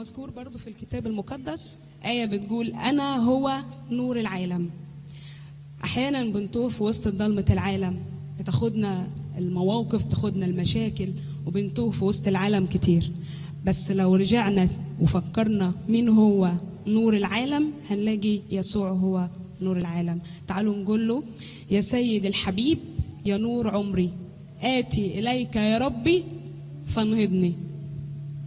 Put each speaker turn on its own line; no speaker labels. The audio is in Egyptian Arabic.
مذكور برضو في الكتاب المقدس آية بتقول أنا هو نور العالم أحيانا بنتوه في وسط ضلمة العالم بتاخدنا المواقف تاخدنا المشاكل وبنتوه في وسط العالم كتير بس لو رجعنا وفكرنا مين هو نور العالم هنلاقي يسوع هو نور العالم تعالوا نقول له يا سيد الحبيب يا نور عمري آتي إليك يا ربي فانهضني